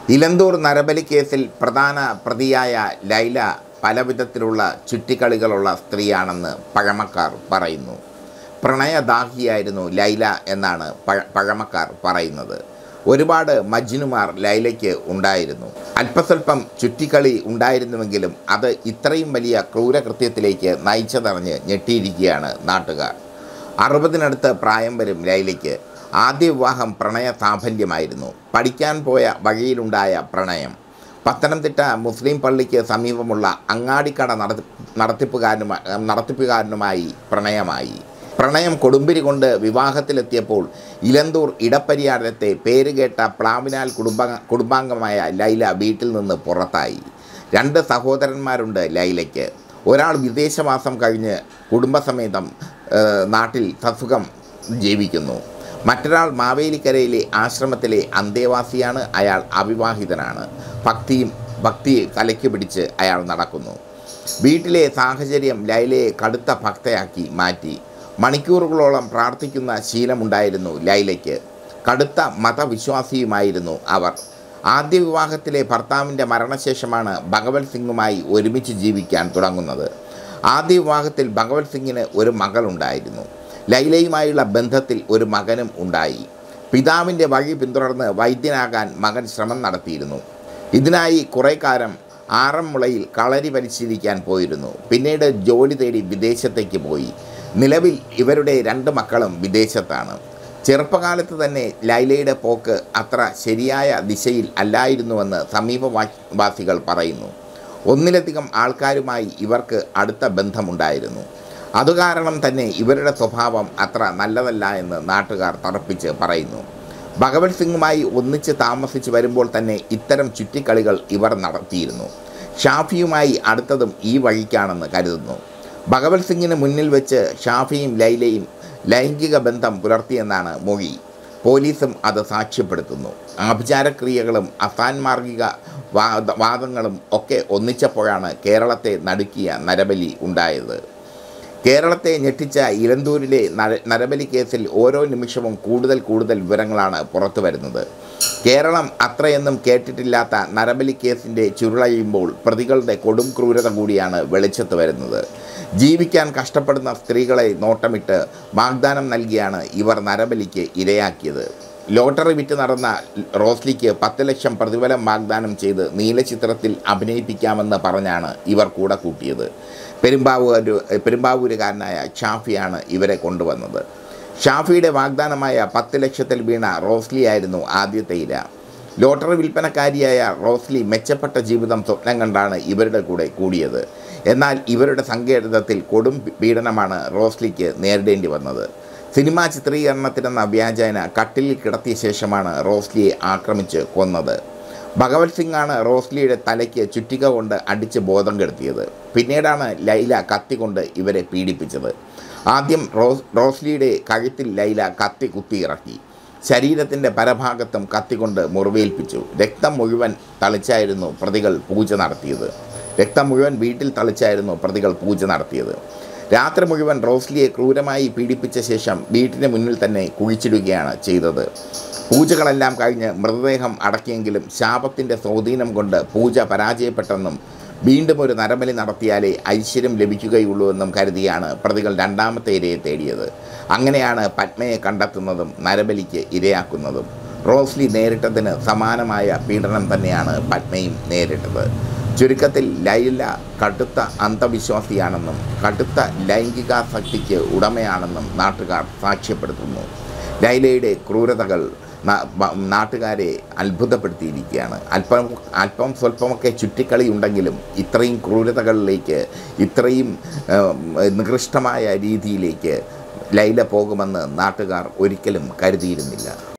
ഇലന്തൂർ നരബലി കേസിൽ പ്രധാന പ്രതിയായ ലൈല പലവിധത്തിലുള്ള ചുറ്റിക്കളികളുള്ള സ്ത്രീയാണെന്ന് പഴമക്കാർ പറയുന്നു പ്രണയദാഹിയായിരുന്നു ലൈല എന്നാണ് പഴ പഴമക്കാർ പറയുന്നത് ഒരുപാട് മജ്നുമാർ ലൈലയ്ക്ക് ഉണ്ടായിരുന്നു അല്പസ്വല്പം ചുറ്റിക്കളി ഉണ്ടായിരുന്നുവെങ്കിലും അത് ഇത്രയും വലിയ ക്രൂരകൃത്യത്തിലേക്ക് നയിച്ചതറിഞ്ഞ് ഞെട്ടിയിരിക്കുകയാണ് നാട്ടുകാർ അറുപതിനടുത്ത് പ്രായം വരും ലൈലയ്ക്ക് ആദ്യ വിവാഹം പ്രണയ സാഫല്യമായിരുന്നു പഠിക്കാൻ പോയ വഴിയിലുണ്ടായ പ്രണയം പത്തനംതിട്ട മുസ്ലിം പള്ളിക്ക് സമീപമുള്ള അങ്ങാടിക്കട നടത്തി നടത്തിപ്പുകാരനുമായി നടത്തിപ്പുകാരനുമായി പ്രണയമായി പ്രണയം കൊടുമ്പിരി കൊണ്ട് വിവാഹത്തിലെത്തിയപ്പോൾ ഇലന്തൂർ ഇടപ്പരിയാരത്തെ പേരുകേട്ട പ്ലാവിനാൽ കുടുംബ കുടുംബാംഗമായ ലൈല വീട്ടിൽ നിന്ന് പുറത്തായി രണ്ട് സഹോദരന്മാരുണ്ട് ലൈലയ്ക്ക് ഒരാൾ വിദേശവാസം കഴിഞ്ഞ് കുടുംബസമേതം ഏഹ്, നാട്ടിൽ സസുഖം ജീവിക്കുന്നു മറ്റൊരാൾ മാവേലിക്കരയിലെ ആശ്രമത്തിലെ അന്തേവാസിയാണ് അയാൾ അവിവാഹിതനാണ് ഭക്തിയും ഭക്തി തലയ്ക്ക് പിടിച്ച് അയാൾ നടക്കുന്നു വീട്ടിലെ സാഹചര്യം ലൈലയെ കടുത്ത ഭക്തയാക്കി മാറ്റി മണിക്കൂറുകളോളം പ്രാർത്ഥിക്കുന്ന ശീലമുണ്ടായിരുന്നു ലൈലയ്ക്ക് കടുത്ത മതവിശ്വാസിയുമായിരുന്നു അവർ ആദ്യ വിവാഹത്തിലെ ഭർത്താവിൻ്റെ മരണശേഷമാണ് ഭഗവത് സിംഗുമായി ഒരുമിച്ച് ജീവിക്കാൻ തുടങ്ങുന്നത് ആദ്യ വിവാഹത്തിൽ ഭഗവത് സിംഗിന് ഒരു മകളുണ്ടായിരുന്നു ലൈലയുമായുള്ള ബന്ധത്തിൽ ഒരു മകനും ഉണ്ടായി പിതാവിൻ്റെ വഴി പിന്തുടർന്ന് വൈദ്യനാകാൻ മകൻ ശ്രമം നടത്തിയിരുന്നു ഇതിനായി കുറേ കാലം ആറന്മുളയിൽ കളരി പരിശീലിക്കാൻ പോയിരുന്നു പിന്നീട് ജോലി തേടി വിദേശത്തേക്ക് പോയി നിലവിൽ ഇവരുടെ രണ്ട് മക്കളും വിദേശത്താണ് ചെറുപ്പകാലത്ത് തന്നെ ലൈലയുടെ പോക്ക് അത്ര ശരിയായ ദിശയിൽ അല്ലായിരുന്നുവെന്ന് സമീപവാസികൾ പറയുന്നു ഒന്നിലധികം ആൾക്കാരുമായി ഇവർക്ക് അടുത്ത ബന്ധമുണ്ടായിരുന്നു അതുകാരണം തന്നെ ഇവരുടെ സ്വഭാവം അത്ര നല്ലതല്ല എന്ന് നാട്ടുകാർ തറപ്പിച്ച് പറയുന്നു ഭഗവത് സിംഗുമായി ഒന്നിച്ച് താമസിച്ച് വരുമ്പോൾ തന്നെ ഇത്തരം ചുറ്റിക്കളികൾ ഇവർ നടത്തിയിരുന്നു ഷാഫിയുമായി അടുത്തതും ഈ വഴിക്കാണെന്ന് കരുതുന്നു ഭഗവത് സിംഗിന് മുന്നിൽ വെച്ച് ഷാഫിയും ലൈലയും ലൈംഗിക ബന്ധം പുലർത്തിയെന്നാണ് മൊഴി പോലീസും അത് സാക്ഷ്യപ്പെടുത്തുന്നു ആഭിചാരക്രിയകളും അസാൻമാർഗിക വാദ വാദങ്ങളും ഒക്കെ ഒന്നിച്ചപ്പോഴാണ് കേരളത്തെ നടുക്കിയ നരബലി ഉണ്ടായത് കേരളത്തെ ഞെട്ടിച്ച ഇലന്തൂരിലെ നര- നരബലി കേസിൽ ഓരോ നിമിഷവും കൂടുതൽ കൂടുതൽ വിവരങ്ങളാണ് പുറത്തു വരുന്നത് കേരളം അത്രയൊന്നും കേട്ടിട്ടില്ലാത്ത നരബലി കേസിൻ്റെ ചുരുളയുമ്പോൾ പ്രതികളുടെ കൊടും ക്രൂരത കൂടിയാണ് വെളിച്ചത്ത് വരുന്നത് ജീവിക്കാൻ കഷ്ടപ്പെടുന്ന സ്ത്രീകളെ നോട്ടമിട്ട് വാഗ്ദാനം നൽകിയാണ് ഇവർ നരബലിക്ക് ഇരയാക്കിയത് ലോട്ടറി വിറ്റ് നടന്ന റോസ്ലിക്ക് പത്ത് ലക്ഷം പ്രതിഫലം വാഗ്ദാനം ചെയ്ത് നീലചിത്രത്തിൽ അഭിനയിപ്പിക്കാമെന്ന് പറഞ്ഞാണ് ഇവർ കൂടെ കൂട്ടിയത് പെരുമ്പാവൂർ പെരുമ്പാവൂരുകാരനായ ഷാഫിയാണ് ഇവരെ കൊണ്ടുവന്നത് ഷാഫിയുടെ വാഗ്ദാനമായ പത്ത് ലക്ഷത്തിൽ വീണ റോസ്ലി ആയിരുന്നു ആദ്യത്തെ ഇര ലോട്ടറി വിൽപ്പനക്കാരിയായ റോസ്ലി മെച്ചപ്പെട്ട ജീവിതം സ്വപ്നം കണ്ടാണ് ഇവരുടെ കൂടെ കൂടിയത് എന്നാൽ ഇവരുടെ സങ്കേതത്തിൽ കൊടും പീഡനമാണ് റോസ്ലിക്ക് നേരിടേണ്ടി വന്നത് സിനിമാ ചിത്രീകരണത്തിനെന്ന വ്യാജേന കട്ടിലിൽ കിടത്തിയ ശേഷമാണ് റോസ്ലിയെ ആക്രമിച്ച് കൊന്നത് ഭഗവത് സിംഗാണ് റോസ്ലിയുടെ തലയ്ക്ക് ചുറ്റിക കൊണ്ട് അടിച്ച് ബോധം കെടുത്തിയത് പിന്നീടാണ് ലൈല കത്തി കൊണ്ട് ഇവരെ പീഡിപ്പിച്ചത് ആദ്യം റോസ് റോസ്ലിയുടെ കഴുത്തിൽ ലൈല കത്തി കുത്തി ഇറക്കി ശരീരത്തിൻ്റെ പരഭാഗത്തും കത്തികൊണ്ട് മുറിവേൽപ്പിച്ചു രക്തം മുഴുവൻ തളിച്ചായിരുന്നു പ്രതികൾ പൂജ നടത്തിയത് രക്തം മുഴുവൻ വീട്ടിൽ തളിച്ചായിരുന്നു പ്രതികൾ പൂജ നടത്തിയത് രാത്രി മുഴുവൻ റോസ്ലിയെ ക്രൂരമായി പീഡിപ്പിച്ച ശേഷം വീട്ടിന് മുന്നിൽ തന്നെ കുഴിച്ചിടുകയാണ് ചെയ്തത് പൂജകളെല്ലാം കഴിഞ്ഞ് മൃതദേഹം അടക്കിയെങ്കിലും ശാപത്തിൻ്റെ സ്വാധീനം കൊണ്ട് പൂജ പരാജയപ്പെട്ടെന്നും വീണ്ടും ഒരു നരബലി നടത്തിയാലേ ഐശ്വര്യം ലഭിക്കുകയുള്ളൂ എന്നും കരുതിയാണ് പ്രതികൾ രണ്ടാമത്തെ ഇരയെ തേടിയത് അങ്ങനെയാണ് പത്മയെ കണ്ടെത്തുന്നതും നരബലിക്ക് ഇരയാക്കുന്നതും റോസ്ലി നേരിട്ടതിന് സമാനമായ പീഡനം തന്നെയാണ് പത്മയും നേരിട്ടത് ചുരുക്കത്തിൽ ലൈല കടുത്ത അന്ധവിശ്വാസിയാണെന്നും കടുത്ത ലൈംഗികാസക്തിക്ക് ഉടമയാണെന്നും നാട്ടുകാർ സാക്ഷ്യപ്പെടുത്തുന്നു ലൈലയുടെ ക്രൂരതകൾ നാ- ബ- നാട്ടുകാരെ അത്ഭുതപ്പെടുത്തിയിരിക്കുകയാണ് അല്പം അല്പം സ്വല്പമൊക്കെ ചുറ്റിക്കളി ഉണ്ടെങ്കിലും ഇത്രയും ക്രൂരതകളിലേക്ക് ഇത്രയും ഏം, നികൃഷ്ടമായ രീതിയിലേക്ക് ലൈല പോകുമെന്ന് നാട്ടുകാർ ഒരിക്കലും കരുതിയിരുന്നില്ല